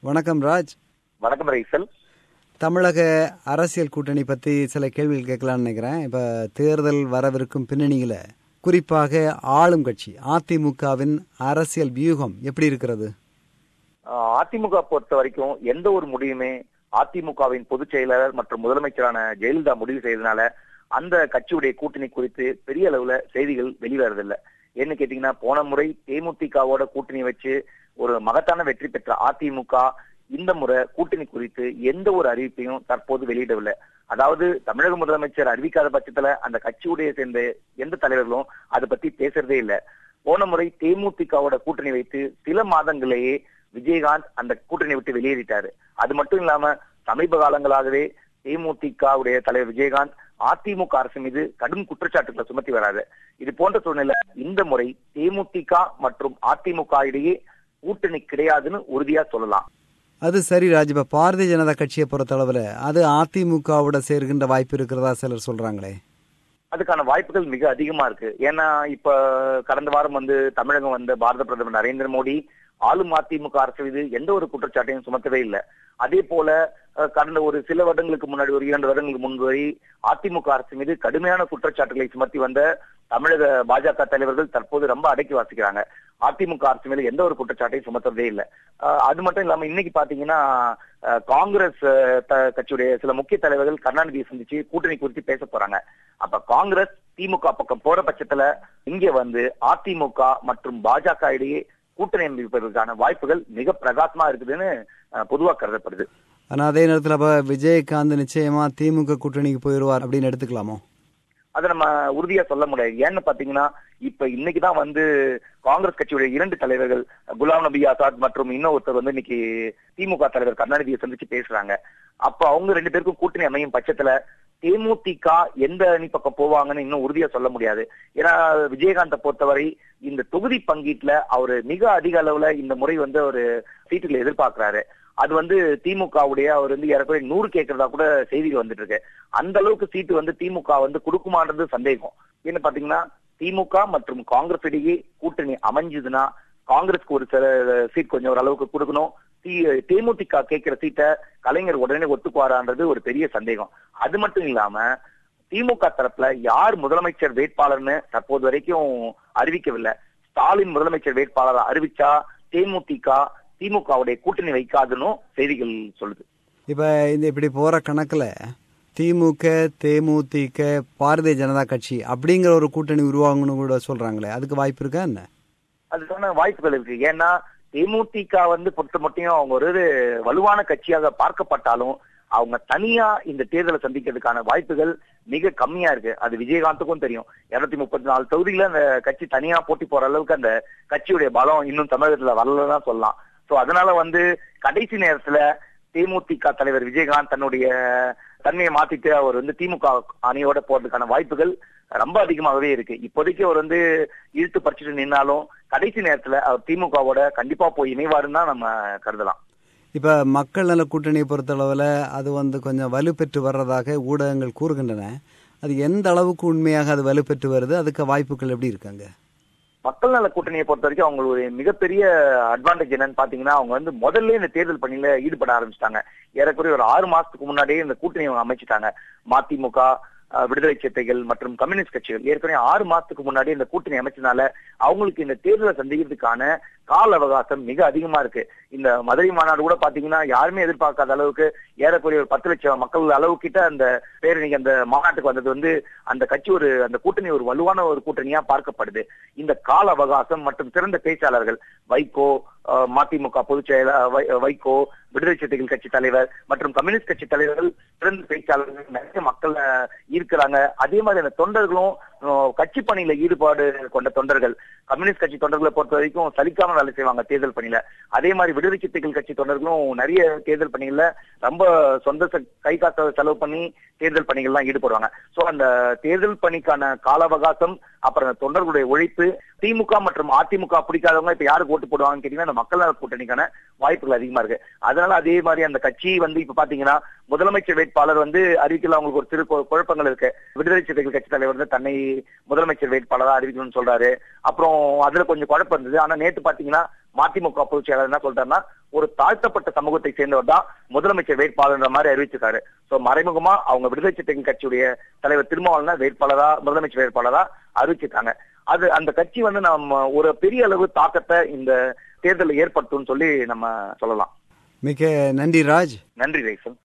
வணக்கம் ராஜ் வணக்கம் ரைசல் தமிழக அரசியல் கூட்டணி பற்றி சில கேள்விகள் கேட்கலாம்னு நினைக்கிறேன் இப்போ தேர்தல் வரவிருக்கும் பின்னணியில் குறிப்பாக ஆளும் கட்சி அதிமுகவின் அரசியல் வியூகம் எப்படி இருக்கிறது ஆஹ் அதிமுக பொறுத்த வரைக்கும் எந்த ஒரு முடிவுமே அதிமுகவின் பொதுச் செயலாளர் மற்றும் முதலமைச்சரான ஜெயலலிதா முடிவு செய்ததுனால அந்த கட்சியுடைய கூட்டணி குறித்து பெரிய அளவுல செய்திகள் வெளிவரதில்லை ஏன்னு கேட்டீங்கன்னா போன முறை தேமுதிகவோட கூட்டணி வச்சு ஒரு மகத்தான வெற்றி பெற்ற அதிமுக இந்த முறை கூட்டணி குறித்து எந்த ஒரு அறிவிப்பையும் தற்போது வெளியிடவில்லை அதாவது தமிழக முதலமைச்சர் அறிவிக்காத பட்சத்துல அந்த கட்சியுடைய சேர்ந்த எந்த தலைவர்களும் அதை பத்தி பேசுறதே இல்லை போன முறை தேமுதிகவோட கூட்டணி வைத்து சில மாதங்களேயே விஜயகாந்த் அந்த கூட்டணி விட்டு வெளியேறிட்டாரு அது மட்டும் இல்லாம சமீப காலங்களாகவே தேமுதிகவுடைய தலைவர் விஜயகாந்த் அதிமுக அரசு மீது கடும் குற்றச்சாட்டுகளை சுமத்தி வராரு இது போன்ற சூழ்நிலை இந்த முறை தேமுதிக மற்றும் அதிமுக இடையே கூட்டணி கிடையாதுன்னு உறுதியா சொல்லலாம் அது சரி ராஜ் இப்போ பாரதிய ஜனதா கட்சியை பொறுத்தளவில் அது அதிமுகவோட சேர்கின்ற வாய்ப்பு இருக்கிறதா சிலர் சொல்றாங்களே அதுக்கான வாய்ப்புகள் மிக அதிகமா இருக்கு ஏன்னா இப்ப கடந்த வாரம் வந்து தமிழகம் வந்த பாரத பிரதமர் நரேந்திர மோடி ஆளும் அதிமுக அரசு மீது எந்த ஒரு குற்றச்சாட்டையும் சுமத்தவே இல்லை அதே போல அஹ், கடந்த ஒரு சில வருடங்களுக்கு முன்னாடி ஒரு இரண்டு வருடங்களுக்கு முன்பு வரை அதிமுக அரசு மீது கடுமையான குற்றச்சாட்டுகளை சுமத்தி வந்த தமிழக பாஜக தலைவர்கள் தற்போது ரொம்ப அடக்கி வாசிக்கிறாங்க அதிமுக அரசு மேல எந்த ஒரு குற்றச்சாட்டையும் சுமத்துறதே இல்லை அஹ், அது மட்டும் இல்லாம இன்னைக்கு பாத்தீங்கன்னா அஹ், காங்கிரஸ் அஹ், த- கட்சியுடைய சில முக்கிய தலைவர்கள் கருணாநிதியை சந்திச்சு கூட்டணி குறித்து பேச போறாங்க அப்ப காங்கிரஸ் திமுக பக்கம் போற பட்சத்துல இங்க வந்து அதிமுக மற்றும் பாஜக இடையே கூட்டணி அமைப்பதற்கான வாய்ப்புகள் மிக பிரகாசமா இருக்குதுன்னு அஹ், பொதுவா கருதப்படுது ஆனால் அதே நேரத்தில் அப்போ விஜயகாந்த் நிச்சயமா திமுக கூட்டணிக்கு போயிடுவார் அப்படின்னு எடுத்துக்கலாமோ அதை நம்ம உறுதியா சொல்ல முடியாது ஏன்னு பாத்தீங்கன்னா இப்ப இன்னைக்குதான் வந்து காங்கிரஸ் கட்சியுடைய இரண்டு தலைவர்கள் குலாம் நபி ஆசாத் மற்றும் இன்னொருத்தர் வந்து இன்னைக்கு திமுக தலைவர் கருணாநிதியை சந்திச்சு பேசுறாங்க அப்ப அவங்க ரெண்டு பேருக்கும் கூட்டணி அமையும் பட்சத்துல தேமுதிக எந்த அணி பக்கம் போவாங்கன்னு இன்னும் உறுதியா சொல்ல முடியாது ஏன்னா விஜயகாந்தை பொறுத்தவரை இந்த தொகுதி பங்கீட்டுல அவரு மிக அதிக அளவுல இந்த முறை வந்து ஒரு சீட்டுகளை எதிர்பார்க்கிறாரு அது வந்து திமுகவுடைய அவர் வந்து ஏறக்குறைய நூறு கேட்கறதா கூட செய்திகள் வந்துட்டு இருக்கு அந்த அளவுக்கு சீட்டு வந்து திமுக வந்து கொடுக்குமான்றது சந்தேகம் என்ன பாத்தீங்கன்னா திமுக மற்றும் காங்கிரஸ் இடையே கூட்டணி அமைஞ்சதுன்னா காங்கிரஸ்க்கு ஒரு சில சீட் கொஞ்சம் ஓரளவுக்கு கொடுக்கணும் தி- தேமுதிக கேட்கிற சீட்டை கலைஞர் உடனே ஒத்துக்குவாரான்றது ஒரு பெரிய சந்தேகம் அது மட்டும் இல்லாம திமுக தரப்புல யார் முதலமைச்சர் வேட்பாளர்னு தற்போது வரைக்கும் அறிவிக்கவில்லை ஸ்டாலின் முதலமைச்சர் வேட்பாளரை அறிவிச்சா தேமுதிக திமுகவுடைய கூட்டணி வைக்காதுன்னு செய்திகள் சொல்லுது இப்போ இந்த இப்படி போகிற கணக்கில் திமுக தேமுதிக பாரதிய ஜனதா கட்சி அப்படிங்கிற ஒரு கூட்டணி உருவாகணும்னு கூட சொல்கிறாங்களே அதுக்கு வாய்ப்பு இருக்கா என்ன அதுக்கான வாய்ப்புகள் இருக்கு ஏன்னா தேமுதிக வந்து பொறுத்த மட்டும் அவங்க ஒரு இது வலுவான கட்சியாக பார்க்கப்பட்டாலும் அவங்க தனியா இந்த தேர்தலை சந்திக்கிறதுக்கான வாய்ப்புகள் மிக கம்மியா இருக்கு அது விஜயகாந்துக்கும் தெரியும் இருநூத்தி முப்பத்தி நாலு தொகுதியில அந்த கட்சி தனியா போட்டி போற அளவுக்கு அந்த கட்சியுடைய பலம் இன்னும் தமிழகத்துல வரலதான் சொல்லலாம் சோ அதனால வந்து கடைசி நேரத்துல தேமுதிக தலைவர் விஜயகாந்த் தன்னுடைய தன்மையை மாத்திட்டு அவர் வந்து திமுக அணியோட போறதுக்கான வாய்ப்புகள் ரொம்ப அதிகமாகவே இருக்கு இப்போதைக்கு அவர் வந்து இழுத்து பறிச்சுட்டு நின்னாலும் கடைசி நேரத்துல அவர் திமுகவோட கண்டிப்பா போய் இணைவாருன்னு தான் நம்ம கருதலாம் இப்போ மக்கள் நல கூட்டணியை பொறுத்தளவில் அது வந்து கொஞ்சம் வலுப்பெற்று வர்றதாக ஊடகங்கள் கூறுகின்றன அது எந்த அளவுக்கு உண்மையாக அது வலுப்பெற்று வருது அதுக்கு வாய்ப்புகள் எப்படி இருக்காங்க மக்கள் நல கூட்டணியை பொறுத்த வரைக்கும் அவங்களுடைய மிகப்பெரிய அட்வான்டேஜ் என்னன்னு பாத்தீங்கன்னா அவங்க வந்து முதல்ல இந்த தேர்தல் பணியில ஈடுபட ஆரம்பிச்சிட்டாங்க ஏறக்குறைய ஒரு ஆறு மாசத்துக்கு முன்னாடியே இந்த கூட்டணி அவங்க அமைச்சிட்டாங்க மதிமுக அஹ், விடுதலை சிறுத்தைகள் மற்றும் கம்யூனிஸ்ட் கட்சிகள் ஏற்கனவே ஆறு மாசத்துக்கு முன்னாடி இந்த கூட்டணி அமைச்சதுனால அவங்களுக்கு இந்த தேர்தலை சந்திக்கிறதுக்கான கால அவகாசம் மிக அதிகமா இருக்கு இந்த மதுரை மாநாடு கூட பாத்தீங்கன்னா யாருமே எதிர்பார்க்காத அளவுக்கு ஏறக்குறைய ஒரு பத்து லட்சம் மக்கள் அளவு கிட்ட அந்த பேரணி அந்த மாநாட்டுக்கு வந்தது வந்து அந்த கட்சி ஒரு அந்த கூட்டணி ஒரு வலுவான ஒரு கூட்டணியா பார்க்கப்படுது இந்த கால அவகாசம் மற்றும் சிறந்த பேச்சாளர்கள் வைகோ அஹ், மதிமுக பொதுச் செயலர் வை- வைகோ விடுதலை சிறுத்தைகள் கட்சி தலைவர் மற்றும் கம்யூனிஸ்ட் கட்சி தலைவர்கள் சிறந்த பேச்சாளர்கள் நிறைய மக்கள் அஹ், ஈர்க்கிறாங்க அதே மாதிரி அந்த தொண்டர்களும் அஹ், கட்சி பணியில ஈடுபாடு கொண்ட தொண்டர்கள் கம்யூனிஸ்ட் கட்சி தொண்டர்களை பொறுத்த வரைக்கும் சலிக்காம வேலை செய்வாங்க தேர்தல் பணியில அதே மாதிரி விடுதலை சிறுத்தைகள் கட்சி தொண்டர்களும் நிறைய தேர்தல் பணிகள்ல ரொம்ப சொந்த செ- கை காசை செலவு பண்ணி தேர்தல் பணிகள்லாம் ஈடுபடுவாங்க சோ அந்த தேர்தல் பணிக்கான கால அவகாசம் அப்புறம் அந்த தொண்டர்களுடைய உழைப்பு திமுக மற்றும் அதிமுக பிடிக்காதவங்க இப்ப யாருக்கு ஓட்டு போடுவாங்கன்னு கேட்டீங்கன்னா அந்த மக்கள் நல கூட்டணிக்கான வாய்ப்புகள் அதிகமா இருக்கு அதனால அதே மாதிரி அந்த கட்சி வந்து இப்ப பாத்தீங்கன்னா முதலமைச்சர் வேட்பாளர் வந்து அறிவிக்கல அவங்களுக்கு ஒரு சிறு கு- குழப்பங்கள் இருக்கு விடுதலை சிறுத்தைகள் கட்சி தலைவர் வந்து தன்னை முதலமைச்சர் வேட்பாளரா அறிவிக்கணும்னு சொல்றாரு அப்புறம் அதுல கொஞ்சம் குழப்பம் இருந்தது ஆனா நேத்து பாத்தீங்கன்னா மதிமுக பொதுச் செயலாளர் என்ன சொல்றாருன்னா ஒரு தாழ்த்தப்பட்ட சமூகத்தை சேர்ந்தவர் தான் முதலமைச்சர் வேட்பாளர்ன்ற மாதிரி அறிவிச்சிருக்காரு சோ மறைமுகமா அவங்க விடுதலை சிறுத்தைகள் கட்சியுடைய தலைவர் திருமாவளவன் வேட்பாளரா முதலமைச்சர் வேட்பாளரா அறிவிச்சிருக்காங்க அது அந்த கட்சி வந்து நம்ம ஒரு பெரிய அளவு தாக்கத்தை இந்த தேர்தலில் ஏற்படுத்தும்னு சொல்லி நம்ம சொல்லலாம் மிக நன்றி ராஜ் நன்றி ரைசல்